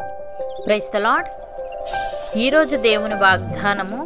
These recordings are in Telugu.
ప్రైస్ ద లాడ్ ఈరోజు దేవుని వాగ్దానము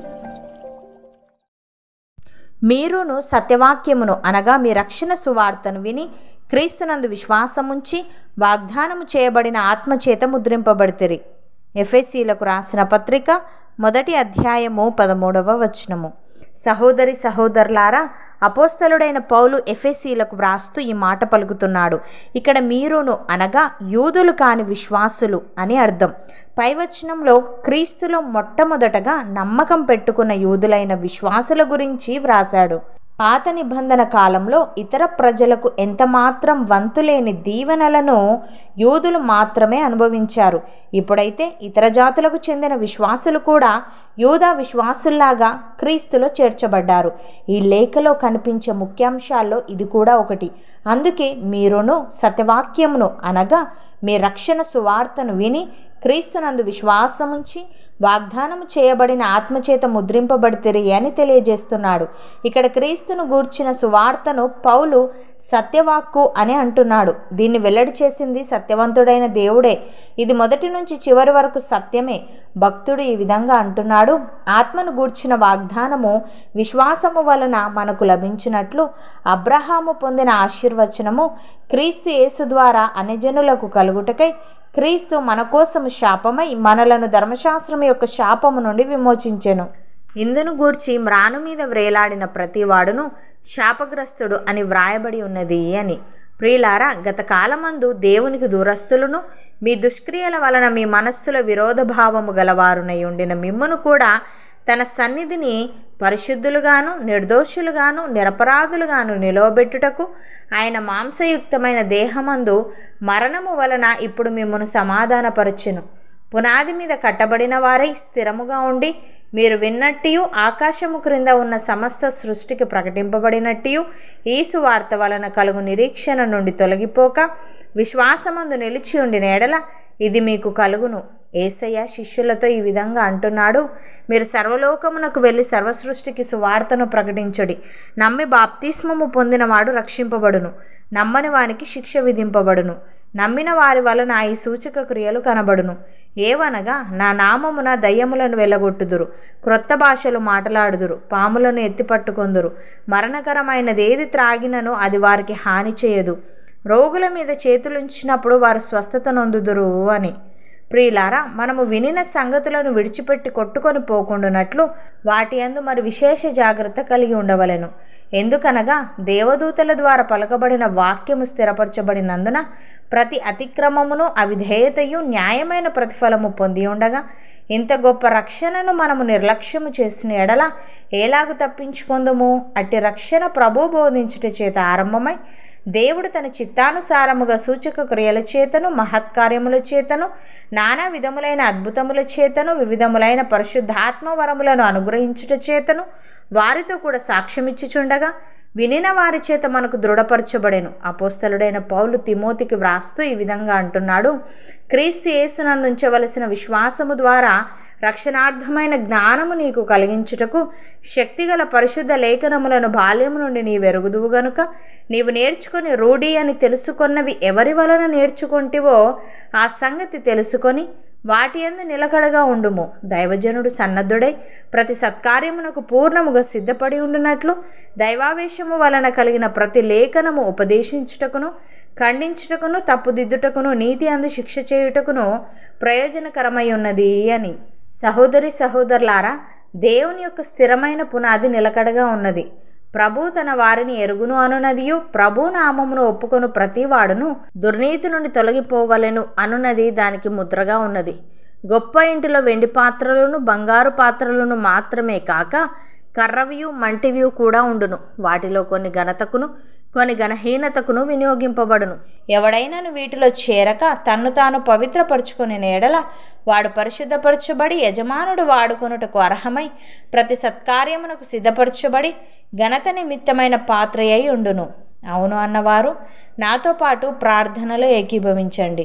మీరును సత్యవాక్యమును అనగా మీ రక్షణ సువార్తను విని క్రీస్తునందు విశ్వాసముంచి వాగ్దానము చేయబడిన ఆత్మచేత ముద్రింపబడితిరి ఎఫ్ఎసీలకు రాసిన పత్రిక మొదటి అధ్యాయము పదమూడవ వచనము సహోదరి సహోదరులారా అపోస్తలుడైన పౌలు ఎఫెసీలకు వ్రాస్తూ ఈ మాట పలుకుతున్నాడు ఇక్కడ మీరును అనగా యూదులు కాని విశ్వాసులు అని అర్థం పై వచనంలో క్రీస్తులో మొట్టమొదటగా నమ్మకం పెట్టుకున్న యూదులైన విశ్వాసుల గురించి వ్రాశాడు పాత నిబంధన కాలంలో ఇతర ప్రజలకు ఎంతమాత్రం వంతులేని దీవెనలను యూదులు మాత్రమే అనుభవించారు ఇప్పుడైతే ఇతర జాతులకు చెందిన విశ్వాసులు కూడా యూదా విశ్వాసుల్లాగా క్రీస్తులో చేర్చబడ్డారు ఈ లేఖలో కనిపించే ముఖ్యాంశాల్లో ఇది కూడా ఒకటి అందుకే మీరును సత్యవాక్యమును అనగా మీ రక్షణ సువార్తను విని క్రీస్తునందు విశ్వాసముంచి వాగ్దానము చేయబడిన ఆత్మచేత ముద్రింపబడితిరి అని తెలియజేస్తున్నాడు ఇక్కడ క్రీస్తును గూర్చిన సువార్తను పౌలు సత్యవాక్కు అని అంటున్నాడు దీన్ని వెల్లడి చేసింది సత్యవంతుడైన దేవుడే ఇది మొదటి నుంచి చివరి వరకు సత్యమే భక్తుడు ఈ విధంగా అంటున్నాడు ఆత్మను గూర్చిన వాగ్దానము విశ్వాసము వలన మనకు లభించినట్లు అబ్రహాము పొందిన ఆశీర్వచనము క్రీస్తు యేసు ద్వారా అనజనులకు కలుగుటకై క్రీస్తు మన కోసం శాపమై మనలను ధర్మశాస్త్రం యొక్క శాపము నుండి విమోచించెను ఇందును గూర్చి మ్రాను మీద వ్రేలాడిన ప్రతివాడును శాపగ్రస్తుడు అని వ్రాయబడి ఉన్నది అని ప్రియులారా గత కాలమందు దేవునికి దూరస్తులను మీ దుష్క్రియల వలన మీ మనస్సుల విరోధ భావము గలవారునై ఉండిన మిమ్మును కూడా తన సన్నిధిని పరిశుద్ధులుగాను నిర్దోషులుగాను నిరపరాధులుగాను నిలవబెట్టుటకు ఆయన మాంసయుక్తమైన దేహమందు మరణము వలన ఇప్పుడు మిమ్మను సమాధానపరచును పునాది మీద కట్టబడిన వారై స్థిరముగా ఉండి మీరు విన్నట్టియు ఆకాశము క్రింద ఉన్న సమస్త సృష్టికి ప్రకటింపబడినట్టియు ఈ సువార్త వలన కలుగు నిరీక్షణ నుండి తొలగిపోక విశ్వాసమందు నిలిచి ఉండిన ఎడల ఇది మీకు కలుగును ఏసయ్య శిష్యులతో ఈ విధంగా అంటున్నాడు మీరు సర్వలోకమునకు వెళ్ళి సర్వసృష్టికి సువార్తను ప్రకటించుడి నమ్మి బాప్తిస్మము పొందినవాడు రక్షింపబడును నమ్మని వానికి శిక్ష విధింపబడును నమ్మిన వారి వలన ఈ సూచక క్రియలు కనబడును ఏవనగా నా నామమున దయ్యములను వెళ్ళగొట్టుదురు క్రొత్త భాషలు మాట్లాడుదురు పాములను ఎత్తిపట్టుకొందురు మరణకరమైనదేది త్రాగినను అది వారికి హాని చేయదు రోగుల మీద చేతులుంచినప్పుడు వారు స్వస్థత నొందుదురు అని ప్రియులారా మనము వినిన సంగతులను విడిచిపెట్టి కొట్టుకొని పోకుండానట్లు వాటి అందు మరి విశేష జాగ్రత్త కలిగి ఉండవలెను ఎందుకనగా దేవదూతల ద్వారా పలకబడిన వాక్యము స్థిరపరచబడినందున ప్రతి అతిక్రమమును అవిధేయతయు న్యాయమైన ప్రతిఫలము పొంది ఉండగా ఇంత గొప్ప రక్షణను మనము నిర్లక్ష్యము చేసిన ఎడల ఏలాగు తప్పించుకుందుము అట్టి రక్షణ ప్రభు బోధించుట చేత ఆరంభమై దేవుడు తన చిత్తానుసారముగా సూచక క్రియల చేతను మహత్కార్యముల చేతను నానా విధములైన అద్భుతముల చేతను వివిధములైన పరిశుద్ధాత్మ వరములను అనుగ్రహించుట చేతను వారితో కూడా సాక్ష్యమిచ్చుచుండగా వినిన వారి చేత మనకు దృఢపరచబడెను అపోస్తలుడైన పౌలు తిమోతికి వ్రాస్తూ ఈ విధంగా అంటున్నాడు క్రీస్తు యేసునందుంచవలసిన విశ్వాసము ద్వారా రక్షణార్థమైన జ్ఞానము నీకు కలిగించుటకు శక్తిగల పరిశుద్ధ లేఖనములను బాల్యము నుండి నీ వెరుగుదువు గనుక నీవు నేర్చుకొని రూఢి అని తెలుసుకొన్నవి ఎవరి వలన నేర్చుకుంటివో ఆ సంగతి తెలుసుకొని వాటి ఎందు నిలకడగా ఉండుము దైవజనుడు సన్నద్ధుడై ప్రతి సత్కార్యమునకు పూర్ణముగా సిద్ధపడి ఉండునట్లు దైవావేశము వలన కలిగిన ప్రతి లేఖనము ఉపదేశించుటకును ఖండించుటకును తప్పుదిద్దుటకును నీతి అందు శిక్ష చేయుటకును ప్రయోజనకరమై ఉన్నది అని సహోదరి సహోదరులారా దేవుని యొక్క స్థిరమైన పునాది నిలకడగా ఉన్నది ప్రభు తన వారిని ఎరుగును అనునదియు ప్రభు నామమును ఒప్పుకొను ప్రతివాడును దుర్నీతి నుండి తొలగిపోవలెను అనునది దానికి ముద్రగా ఉన్నది గొప్ప ఇంటిలో వెండి పాత్రలను బంగారు పాత్రలను మాత్రమే కాక కర్రవియు మంటివియు కూడా ఉండును వాటిలో కొన్ని ఘనతకును కొన్ని ఘనహీనతకును వినియోగింపబడును ఎవడైనాను వీటిలో చేరక తన్ను తాను పవిత్రపరుచుకొని నేడల వాడు పరిశుద్ధపరచబడి యజమానుడు వాడుకొనుటకు అర్హమై ప్రతి సత్కార్యమునకు సిద్ధపరచబడి ఘనత నిమిత్తమైన పాత్ర అయి ఉండును అవును అన్నవారు నాతో పాటు ప్రార్థనలో ఏకీభవించండి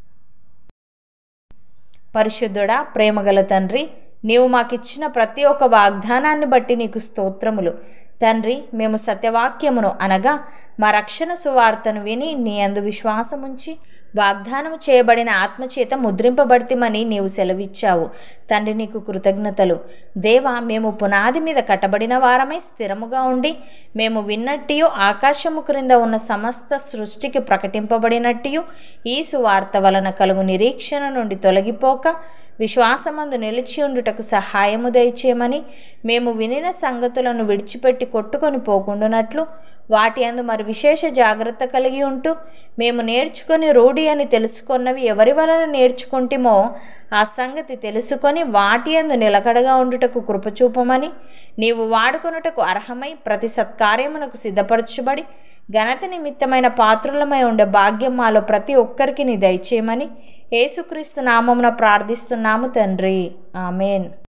పరిశుద్ధుడా ప్రేమగల తండ్రి నీవు మాకిచ్చిన ప్రతి ఒక్క వాగ్దానాన్ని బట్టి నీకు స్తోత్రములు తండ్రి మేము సత్యవాక్యమును అనగా మా రక్షణ సువార్తను విని నీ అందు విశ్వాసముంచి వాగ్దానం చేయబడిన ఆత్మచేత ముద్రింపబడితిమని నీవు సెలవిచ్చావు తండ్రి నీకు కృతజ్ఞతలు దేవా మేము పునాది మీద కట్టబడిన వారమై స్థిరముగా ఉండి మేము విన్నట్టియు ఆకాశము క్రింద ఉన్న సమస్త సృష్టికి ప్రకటింపబడినట్టియు ఈ సువార్త వలన కలుగు నిరీక్షణ నుండి తొలగిపోక విశ్వాసమందు నిలిచి ఉండుటకు సహాయము దయచేయమని మేము వినిన సంగతులను విడిచిపెట్టి కొట్టుకొని పోకుండానట్లు వాటి అందు మరి విశేష జాగ్రత్త కలిగి ఉంటూ మేము నేర్చుకొని రూఢి అని తెలుసుకున్నవి ఎవరి వలన నేర్చుకుంటేమో ఆ సంగతి తెలుసుకొని వాటి అందు నిలకడగా ఉండుటకు కృపచూపమని నీవు వాడుకొనుటకు అర్హమై ప్రతి సత్కార్యమునకు సిద్ధపరచబడి ఘనత నిమిత్తమైన పాత్రులమై ఉండే భాగ్యం మాలో ప్రతి ఒక్కరికి నీ దయచేయమని యేసుక్రీస్తు నామమున ప్రార్థిస్తున్నాము తండ్రి ఆమెన్